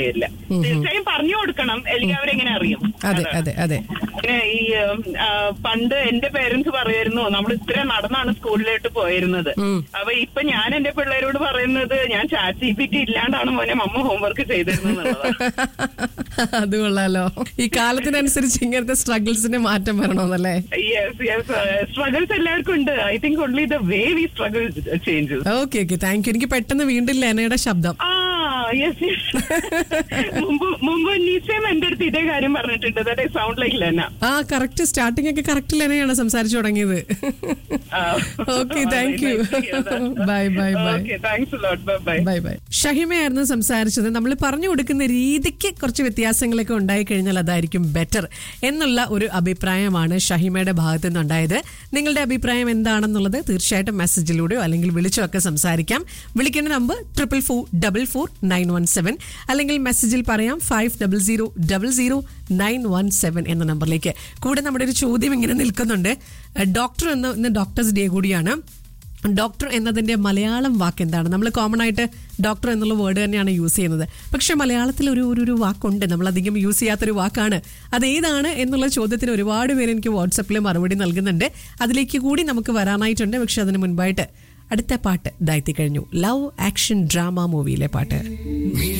ഇല്ല തീർച്ചയായും പറഞ്ഞു കൊടുക്കണം എല്ലാവരും എങ്ങനെ അറിയും അതെ അതാണ്. അതെ അതെ പിന്നെ ഈ ഉം, ആ, പണ്ട് എന്റെ പേരൻസ് പറയായിരുന്നു നമ്മൾ ഇത്ര നടന്നാണ് സ്കൂളിലോട്ട് പോയിരുന്നത് അപ്പൊ ഇപ്പൊ ഞാൻ എന്റെ പിള്ളേരോട് പറയുന്നത് ഞാൻ ചാറ്റ് ജി പി ടി ഇല്ലാണ്ടാണ് മോനെ മമ്മ ഹോംവർക്ക് ചെയ്തിരുന്നത് അത് കൊള്ളാലോ ഈ കാലത്തിനനുസരിച്ച് ഇങ്ങനത്തെ സ്ട്രഗിൾസിന് മാറ്റം വരണമെന്നല്ലേ യെസ് യെസ് സ്ട്രഗിൾസ് എല്ലാവർക്കും ഉണ്ട് I think only the way we struggle changes okay okay thank you എനിക്ക് പെട്ടെന്ന് വീണ്ടും ലെനയുടെ ശബ്ദം ആ യെസ് മുമ്പ് മുമ്പ് നിശ്ചയം എന്റെ അടുത്ത് ഇതേ കാര്യം പറഞ്ഞിട്ടുണ്ട് that I sound like Lena ആ കറക്റ്റ് സ്റ്റാർട്ടിംഗ് ഒക്കെ കറക്റ്റ് ലെനയാണ് സംസാരിച്ചു തുടങ്ങിയത് okay thank you bye bye bye okay thanks lot bye bye bye bye ഷഹിമയായിരുന്നു സംസാരിച്ചത് നമ്മൾ പറഞ്ഞു കൊടുക്കുന്ന രീതിക്ക് കുറച്ച് വ്യത്യാസങ്ങളൊക്കെ ഉണ്ടായി കഴിഞ്ഞാൽ അതായിരിക്കും ബെറ്റർ എന്നുള്ള ഒരു അഭിപ്രായമാണ് ഷഹിമയുടെ ഭാഗത്തു നിന്നുണ്ടായത് നിങ്ങളുടെ അഭിപ്രായം എന്താണെന്നുള്ളത് തീർച്ചയായിട്ടും മെസ്സേജിലൂടെയോ അല്ലെങ്കിൽ വിളിച്ചോ ഒക്കെ സംസാരിക്കാം വിളിക്കേണ്ട number triple four double four nine one seven അല്ലെങ്കിൽ മെസ്സേജിൽ പറയാം five double zero double zero nine one seven എന്ന നമ്പറിലേക്ക് കൂടെ നമ്മുടെ ഒരു ചോദ്യം ഇങ്ങനെ നിൽക്കുന്നുണ്ട് ഡോക്ടർ എന്ന ഇന്ന് ഡോക്ടേഴ്സ് ഡേ കൂടിയാണ് ഡോക്ടർ എന്നതിന്റെ മലയാളം വാക്ക് എന്താണ് നമ്മൾ കോമൺ ആയിട്ട് ഡോക്ടർ എന്നുള്ള വേർഡ് തന്നെയാണ് യൂസ് ചെയ്യുന്നത് പക്ഷെ മലയാളത്തിൽ ഒരു ഒരു ഒരു വാക്കുണ്ട് നമ്മൾ അധികം യൂസ് ചെയ്യാത്തൊരു വാക്കാണ് അത് ഏതാണ് എന്നുള്ള ചോദ്യത്തിന് ഒരുപാട് പേര് എനിക്ക് വാട്സപ്പിൽ മറുപടി നൽകുന്നുണ്ട് അതിലേക്ക് കൂടി നമുക്ക് വരാനായിട്ടുണ്ട് പക്ഷെ അതിന് മുൻപായിട്ട് അടുത്ത പാട്ട് ഇതായി കഴിഞ്ഞു ലവ് ആക്ഷൻ ഡ്രാമ മൂവിയിലെ പാട്ട്